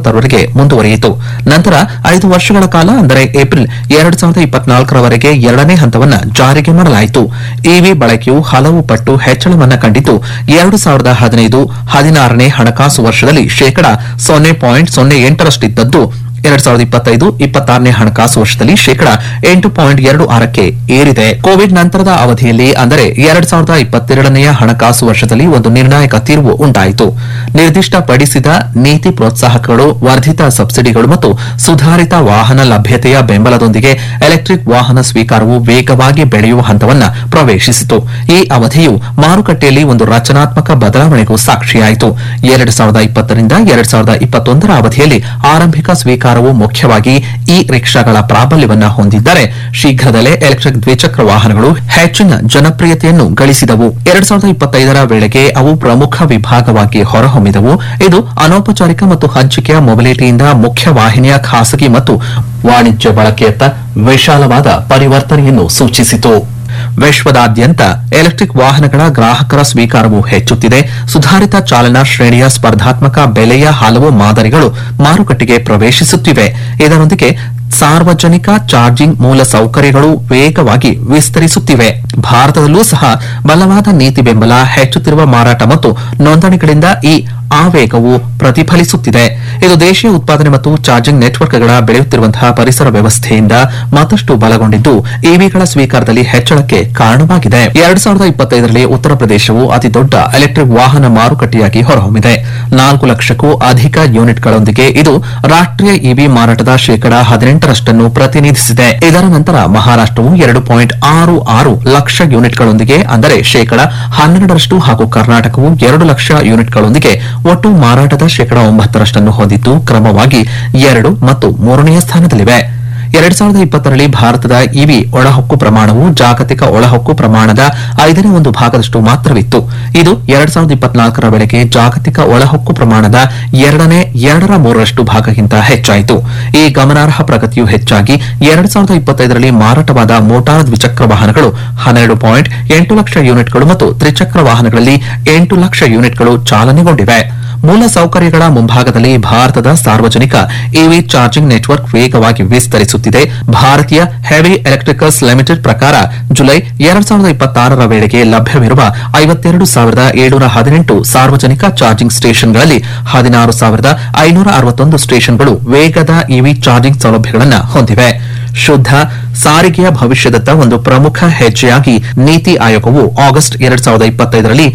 ಇಪ್ಪತ್ತರವರೆಗೆ ಮುಂದುವರಿಯಿತು ನಂತರ ಐದು ವರ್ಷಗಳ ಕಾಲ ಅಂದರೆ ಏಪ್ರಿಲ್ ಎರಡು ಸಾವಿರದ ಇಪ್ಪತ್ನಾಲ್ಕರವರೆಗೆ ಎರಡನೇ ಹಂತವನ್ನ ಜಾರಿಗೆ ಮಾಡಲಾಯಿತು ಇವಿ ಬಳಕೆಯು ಹಲವು ಪಟ್ಟು ಹೆಚ್ಚಳವನ್ನ ಕಂಡಿದ್ದು ಎರಡು ಸಾವಿರದ ಹದಿನೈದು ಹದಿನಾರನೇ ಹಣಕಾಸು ವರ್ಷದಲ್ಲಿ ಶೇಕಡ ಸೊನ್ನೆ ಪಾಯಿಂಟ್ ಸೊನ್ನೆ ಎಂಟರಷ್ಟಿದ್ದದ್ದು ಎರಡ್ ಸಾವಿರದ ಇಪ್ಪತ್ತೈದು ಇಪ್ಪತ್ತಾರನೇ ಹಣಕಾಸು ವರ್ಷದಲ್ಲಿ ಶೇಕಡ ಎಂಟು ಪಾಯಿಂಟ್ ಎರಡು ಆರಕ್ಕೆ ಏರಿದೆ ಕೋವಿಡ್ ನಂತರದ ಅವಧಿಯಲ್ಲಿ ಅಂದರೆ ಎರಡ್ ಸಾವಿರದ ಇಪ್ಪತ್ತೆರಡನೆಯ ಹಣಕಾಸು ವರ್ಷದಲ್ಲಿ ಒಂದು ನಿರ್ಣಾಯಕ ತಿರುವು ಉಂಟಾಯಿತು ನಿರ್ದಿಷ್ಟಪಡಿಸಿದ ನೀತಿ ಪ್ರೋತ್ಸಾಹಕಗಳು ವರ್ಧಿತ ಸಬ್ಸಿಡಿಗಳು ಮತ್ತು ಸುಧಾರಿತ ವಾಹನ ಲಭ್ಯತೆಯ ಬೆಂಬಲದೊಂದಿಗೆ ಎಲೆಕ್ಟ್ರಿಕ್ ವಾಹನ ಸ್ವೀಕಾರವು ವೇಗವಾಗಿ ಬೆಳೆಯುವ ಹಂತವನ್ನ ಪ್ರವೇಶಿಸಿತು ಈ ಅವಧಿಯು ಮಾರುಕಟ್ಟೆಯಲ್ಲಿ ಒಂದು ರಚನಾತ್ಮಕ ಬದಲಾವಣೆಗೂ ಸಾಕ್ಷಿಯಾಯಿತು ಎರಡು ಸಾವಿರದ ಇಪ್ಪತ್ತರಿಂದ ಎರಡು ಸಾವಿರದ ಇಪ್ಪತ್ತೊಂದರ ಅವಧಿಯಲ್ಲಿ ಆರಂಭಿಕ ಸ್ವೀಕಾರವು ಮುಖ್ಯವಾಗಿ ಇ ರಿಕ್ಷಾಗಳ ಪ್ರಾಬಲ್ಯವನ್ನ ಹೊಂದಿದ್ದರೆ ಶೀಘ್ರದಲ್ಲೇ ಎಲೆಕ್ಟ್ರಿಕ್ ದ್ವಿಚಕ್ರ ವಾಹನಗಳು ಹೆಚ್ಚಿನ ಜನಪ್ರಿಯತೆಯನ್ನು ಗಳಿಸಿದವು ಎರಡ್ ಸಾವಿರದ ಇಪ್ಪತ್ತೈದರ ವೇಳೆಗೆ ಅವು ಪ್ರಮುಖ ವಿಭಾಗವಾಗಿ ಹೊರಹೊಮ್ಮಿದವು ಇದು ಅನೌಪಚಾರಿಕ ಮತ್ತು ಹಂಚಿಕೆಯ ಮೊಬಿಲಿಟಿಯಿಂದ ಮುಖ್ಯ ವಾಹಿನಿಯ ಖಾಸಗಿ ಮತ್ತು ವಾಣಿಜ್ಯ ಬಳಕೆಯತ್ತ ವಿಶಾಲವಾದ ಪರಿವರ್ತನೆಯನ್ನು ಸೂಚಿಸಿತು ವಿಶ್ವದಾದ್ಯಂತ ಎಲೆಕ್ಟ್ರಿಕ್ ವಾಹನಗಳ ಗ್ರಾಹಕರ ಸ್ವೀಕಾರವು ಹೆಚ್ಚುತ್ತಿದೆ ಸುಧಾರಿತ ಚಾಲನಾ ಶ್ರೇಣಿಯ ಸ್ಪರ್ಧಾತ್ಮಕ ಬೆಲೆಯ ಹಲವು ಮಾದರಿಗಳು ಮಾರುಕಟ್ಟೆಗೆ ಪ್ರವೇಶಿಸುತ್ತಿವೆ ಇದರೊಂದಿಗೆ ಸಾರ್ವಜನಿಕ ಚಾರ್ಜಿಂಗ್ ಮೂಲ ಸೌಕರ್ಯಗಳು ವೇಗವಾಗಿ ವಿಸ್ತರಿಸುತ್ತಿವೆ ಭಾರತದಲ್ಲೂ ಸಹ ಬಲವಾದ ನೀತಿ ಬೆಂಬಲ ಹೆಚ್ಚುತ್ತಿರುವ ಮಾರಾಟ ಮತ್ತು ನೋಂದಣಿಗಳಿಂದ ಈ ಆವೇಗವು ಪ್ರತಿಫಲಿಸುತ್ತಿದೆ ಇದು ದೇಶೀಯ ಉತ್ಪಾದನೆ ಮತ್ತು ಚಾರ್ಜಿಂಗ್ ನೆಟ್ವರ್ಕ್ಗಳ ಬೆಳೆಯುತ್ತಿರುವಂತಹ ಪರಿಸರ ವ್ಯವಸ್ಥೆಯಿಂದ ಮತ್ತಷ್ಟು ಬಲಗೊಂಡಿದ್ದು ಇವಿಗಳ ಸ್ವೀಕಾರದಲ್ಲಿ ಹೆಚ್ಚಳಕ್ಕೆ ಕಾರಣವಾಗಿದೆ ಎರಡ್ ಸಾವಿರದ ಇಪ್ಪತ್ತೈದರಲ್ಲಿ ಉತ್ತರ ಪ್ರದೇಶವು ಅತಿದೊಡ್ಡ ಎಲೆಕ್ಟ್ರಿಕ್ ವಾಹನ ಮಾರುಕಟ್ಟೆಯಾಗಿ ಹೊರಹೊಮ್ಮಿದೆ ನಾಲ್ಕು ಲಕ್ಷಕ್ಕೂ ಅಧಿಕ ಯೂನಿಟ್ಗಳೊಂದಿಗೆ ಇದು ರಾಷ್ಟ್ರೀಯ ಇವಿ ಮಾರಾಟದ ಶೇಕಡಾ ಹದಿನೆಂಟರಷ್ಟನ್ನು ಪ್ರತಿನಿಧಿಸಿದೆ ಇದರ ನಂತರ ಮಹಾರಾಷ್ಟವು ಎರಡು ಪಾಯಿಂಟ್ ಆರು ಆರು ಲಕ್ಷ ಯೂನಿಟ್ಗಳೊಂದಿಗೆ ಅಂದರೆ ಶೇಕಡಾ ಹನ್ನೆರಡರಷ್ಟು ಹಾಗೂ ಕರ್ನಾಟಕವು ಎರಡು ಲಕ್ಷ ಯೂನಿಟ್ಗಳೊಂದಿಗೆ ಒಟ್ಟು ಮಾರಾಟದ ಶೇಕಡಾ ಒಂಬತ್ತರಷ್ಟನ್ನು ಹೊಂದಿದ್ದು ಕ್ರಮವಾಗಿ ಎರಡು ಮತ್ತು ಮೂರನೆಯ ಸ್ಥಾನದಲ್ಲಿವೆ ಎರಡ್ ಸಾವಿರದ ಇಪ್ಪತ್ತರಲ್ಲಿ ಭಾರತದ ಇವಿ ಒಳಹೊಕ್ಕು ಪ್ರಮಾಣವು ಜಾಗತಿಕ ಒಳಹೊಕ್ಕು ಪ್ರಮಾಣದ ಐದನೇ ಒಂದು ಭಾಗದಷ್ಟು ಮಾತ್ರವಿತ್ತು ಇದು ಎರಡ್ ಸಾವಿರದ ಇಪ್ಪತ್ನಾಲ್ಕರ ವೇಳೆಗೆ ಜಾಗತಿಕ ಒಳಹೊಕ್ಕು ಪ್ರಮಾಣದ ಎರಡನೇ ಎರಡರ ಮೂರರಷ್ಟು ಭಾಗಕ್ಕಿಂತ ಹೆಚ್ಚಾಯಿತು ಈ ಗಮನಾರ್ಹ ಪ್ರಗತಿಯು ಹೆಚ್ಚಾಗಿ ಎರಡ್ ಸಾವಿರದ ಇಪ್ಪತ್ತೈದರಲ್ಲಿ ಮಾರಾಟವಾದ ಮೋಟಾರ್ ದ್ವಿಚಕ್ರ ವಾಹನಗಳು ಹನ್ನೆರಡು ಪಾಯಿಂಟ್ ಎಂಟು ಲಕ್ಷ ಯೂನಿಟ್ಗಳು ಮತ್ತು ತ್ರಿಚಕ್ರ ವಾಹನಗಳಲ್ಲಿ ಎಂಟು ಲಕ್ಷ ಯೂನಿಟ್ಗಳು ಚಾಲನೆಗೊಂಡಿವೆ ಮೂಲ ಸೌಕರ್ಯಗಳ ಮುಂಭಾಗದಲ್ಲಿ ಭಾರತದ ಸಾರ್ವಜನಿಕ ಇವಿ ಚಾರ್ಜಿಂಗ್ ನೆಟ್ವರ್ಕ್ ವೇಗವಾಗಿ ವಿಸ್ತರಿಸುತ್ತಿದೆ ಭಾರತೀಯ ಹೆವಿ ಎಲೆಕ್ಟ್ರಿಕಲ್ಸ್ ಲಿಮಿಟೆಡ್ ಪ್ರಕಾರ ಜುಲೈ ಎರಡ್ ಸಾವಿರದ ಇಪ್ಪತ್ತಾರರ ವೇಳೆಗೆ ಲಭ್ಯವಿರುವ ಐವತ್ತೆರಡು ಸಾವಿರದ ಏಳುನೂರ ಹದಿನೆಂಟು ಸಾರ್ವಜನಿಕ ಚಾರ್ಜಿಂಗ್ ಸ್ಟೇಷನ್ಗಳಲ್ಲಿ ಹದಿನಾರು ಸಾವಿರದ ಐನೂರ ಅರವತ್ತೊಂದು ಸ್ಟೇಷನ್ಗಳು ವೇಗದ ಇವಿ ಚಾರ್ಜಿಂಗ್ ಸೌಲಭ್ಯಗಳನ್ನು ಹೊಂದಿವೆ ಶುದ್ಧ ಸಾರಿಗೆಯ ಭವಿಷ್ಯದತ್ತ ಒಂದು ಪ್ರಮುಖ ಹೆಜ್ಜೆಯಾಗಿ ನೀತಿ ಆಯೋಗವು ಆಗಸ್ಟ್ ಎರಡ್ ಸಾವಿರದ ಇಪ್ಪತ್ತೈದರಲ್ಲಿ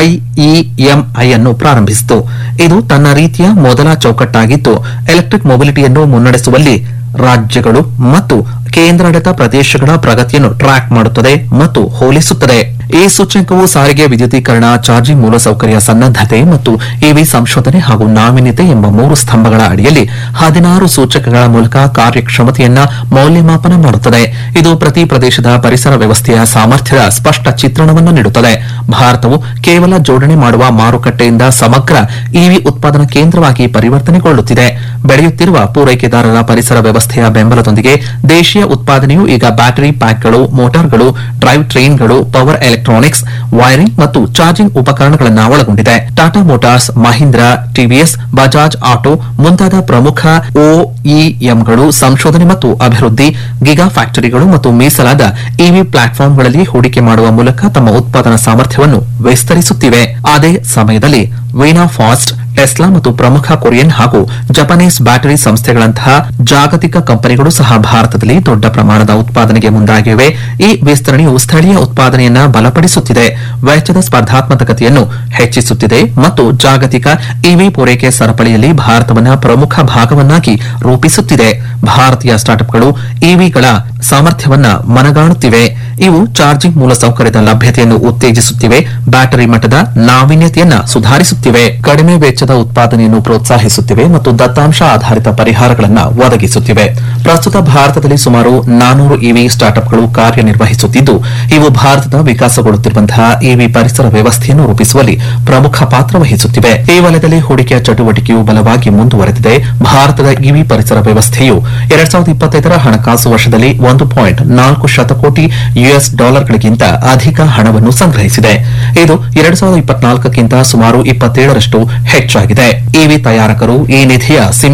ಐಇಎಂಐ ಅನ್ನು ಪ್ರಾರಂಭಿಸಿತು ಇದು ತನ್ನ ರೀತಿಯ ಮೊದಲ ಚೌಕಟ್ಟಾಗಿದ್ದು ಎಲೆಕ್ಟ್ರಿಕ್ ಮೊಬಿಲಿಟಿಯನ್ನು ಮುನ್ನಡೆಸುವಲ್ಲಿ ರಾಜ್ಯಗಳು ಮತ್ತು ಕೇಂದ್ರಾಡಳಿತ ಪ್ರದೇಶಗಳ ಪ್ರಗತಿಯನ್ನು ಟ್ರ್ಯಾಕ್ ಮಾಡುತ್ತದೆ ಮತ್ತು ಹೋಲಿಸುತ್ತದೆ ಈ ಸೂಚ್ಯಂಕವು ಸಾರಿಗೆ ವಿದ್ಯುದೀಕರಣ ಚಾರ್ಜಿಂಗ್ ಮೂಲಸೌಕರ್ಯ ಸನ್ನದ್ದತೆ ಮತ್ತು ಇವಿ ಸಂಶೋಧನೆ ಹಾಗೂ ನಾವೀನ್ಯತೆ ಎಂಬ ಮೂರು ಸ್ತಂಭಗಳ ಅಡಿಯಲ್ಲಿ ಹದಿನಾರು ಸೂಚಕಗಳ ಮೂಲಕ ಕಾರ್ಯಕ್ಷಮತೆಯನ್ನ ಮೌಲ್ಯಮಾಪನ ಮಾಡುತ್ತದೆ ಇದು ಪ್ರತಿ ಪ್ರದೇಶದ ಪರಿಸರ ವ್ಯವಸ್ಥೆಯ ಸಾಮರ್ಥ್ಯದ ಸ್ಪಷ್ಟ ಚಿತ್ರಣವನ್ನು ನೀಡುತ್ತದೆ ಭಾರತವು ಕೇವಲ ಜೋಡಣೆ ಮಾಡುವ ಮಾರುಕಟ್ಟೆಯಿಂದ ಸಮಗ್ರ ಇವಿ ಉತ್ಪಾದನಾ ಕೇಂದ್ರವಾಗಿ ಪರಿವರ್ತನೆಗೊಳ್ಳುತ್ತಿದೆ ಬೆಳೆಯುತ್ತಿರುವ ಪೂರೈಕೆದಾರರ ಪರಿಸರ ವ್ಯವಸ್ಥೆಯ ಬೆಂಬಲದೊಂದಿಗೆ ದೇಶೀಯ ಉತ್ಪಾದನೆಯು ಈಗ ಬ್ಯಾಟರಿ ಪ್ಯಾಕ್ಗಳು ಮೋಟಾರ್ಗಳು ಡ್ರೈವ್ ಟ್ರೈನ್ಗಳು ಪವರ್ ಎಲೆಕ್ಟ್ರಾನಿಕ್ಸ್ ವೈರಿಂಗ್ ಮತ್ತು ಚಾರ್ಜಿಂಗ್ ಉಪಕರಣಗಳನ್ನು ಒಳಗೊಂಡಿದೆ Tata Motors Mahindra TVS Bajaj Auto ಮುಂತಾದ ಪ್ರಮುಖ ಒಇಎಂಗಳು ಸಂಶೋಧನೆ ಮತ್ತು ಅಭಿವೃದ್ಧಿ ಗಿಗಾ ಫ್ಯಾಕ್ಟರಿಗಳು ಮತ್ತು ಮೀಸಲಾದ ಇವಿ ಪ್ಲಾಟ್ಫಾರ್ಮ್ಗಳಲ್ಲಿ ಹೂಡಿಕೆ ಮಾಡುವ ಮೂಲಕ ತಮ್ಮ ಉತ್ಪಾದನಾ ಸಾಮರ್ಥ್ಯವನ್ನು ವಿಸ್ತರಿಸುತ್ತಿವೆ ಅದೇ ಸಮಯದಲ್ಲಿ ವೀನಾ ಫಾಸ್ಟ್ ಟೆಸ್ಲಾ ಮತ್ತು ಪ್ರಮುಖ ಕೊರಿಯನ್ ಹಾಗೂ ಜಪಾನೀಸ್ ಬ್ಯಾಟರಿ ಸಂಸ್ಥೆಗಳಂತಹ ಜಾಗತಿಕ ಕಂಪನಿಗಳು ಸಹ ಭಾರತದಲ್ಲಿ ದೊಡ್ಡ ಪ್ರಮಾಣದ ಉತ್ಪಾದನೆಗೆ ಮುಂದಾಗಿವೆ ಈ ವಿಸ್ತರಣೆಯು ಸ್ಥಳೀಯ ಉತ್ಪಾದನೆಯನ್ನ ಬಲಪಡಿಸುತ್ತಿದೆ ವೆಚ್ಚದ ಸ್ಪರ್ಧಾತ್ಮಕತೆಯನ್ನು ಹೆಚ್ಚಿಸುತ್ತಿದೆ ಮತ್ತು ಜಾಗತಿಕ ಇವಿ ಪೂರೈಕೆ ಸರಪಳಿಯಲ್ಲಿ ಭಾರತವನ್ನ ಪ್ರಮುಖ ಭಾಗವನ್ನಾಗಿ ರೂಪಿಸುತ್ತಿದೆ ಭಾರತೀಯ ಸ್ಟಾರ್ಟ್ಅಪ್ಗಳು ಇವಿಗಳ ಸಾಮರ್ಥ್ಯವನ್ನ ಮನಗಾಣುತ್ತಿವೆ ಇವು ಚಾರ್ಜಿಂಗ್ ಮೂಲಸೌಕರ್ಯದ ಲಭ್ಯತೆಯನ್ನು ಉತ್ತೇಜಿಸುತ್ತಿವೆ ಬ್ಯಾಟರಿ ಮಟ್ಟದ ನಾವೀನ್ಯತೆಯನ್ನ ಸುಧಾರಿಸುತ್ತಿವೆ ಕಡಿಮೆ ವೆಚ್ಚದ ಉತ್ಪಾದನೆಯನ್ನು ಪ್ರೋತ್ಸಾಹಿಸುತ್ತಿವೆ ಮತ್ತು ದತ್ತಾಂಶ ಆಧಾರಿತ ಪರಿಹಾರಗಳನ್ನು ಒದಗಿಸುತ್ತಿವೆ ಪ್ರಸ್ತುತ ಭಾರತದಲ್ಲಿ ಸುಮಾರು ನಾನೂರು ಇವಿ ಸ್ಟಾರ್ಟ್ಅಪ್ಗಳು ಕಾರ್ಯನಿರ್ವಹಿಸುತ್ತಿದ್ದು ಇವು ಭಾರತದ ವಿಕಾಸಗೊಳ್ಳುತ್ತಿರುವಂತಹ ಇವಿ ಪರಿಸರ ವ್ಯವಸ್ಥೆಯನ್ನು ರೂಪಿಸುವಲ್ಲಿ ಪ್ರಮುಖ ಪಾತ್ರ ವಹಿಸುತ್ತಿವೆ ಈ ವಲಯದಲ್ಲಿ ಹೂಡಿಕೆಯ ಚಟುವಟಿಕೆಯು ಬಲವಾಗಿ ಮುಂದುವರೆದಿದೆ ಭಾರತದ ಇವಿ ಪರಿಸರ ವ್ಯವಸ್ಥೆಯು ಎರಡ್ ಸಾವಿರದ ಇಪ್ಪತ್ತೈದರ ಹಣಕಾಸು ವರ್ಷದಲ್ಲಿ ಒಂದು ಪಾಯಿಂಟ್ ನಾಲ್ಕು ಶತಕೋಟಿ ಯುಎಸ್ ಡಾಲರ್ಗಳಿಗಿಂತ ಅಧಿಕ ಹಣವನ್ನು ಸಂಗ್ರಹಿಸಿದೆ ಇದು ಎರಡ್ ಸಾವಿರದ ಇಪ್ಪತ್ನಾಲ್ಕಕ್ಕಿಂತ ಸುಮಾರು ಇಪ್ಪತ್ತೇಳರಷ್ಟು ಹೆಚ್ಚಾಗಿದೆ ಇವಿ ತಯಾರಕರು ಈ ನಿಧಿಯ ಸಿಂ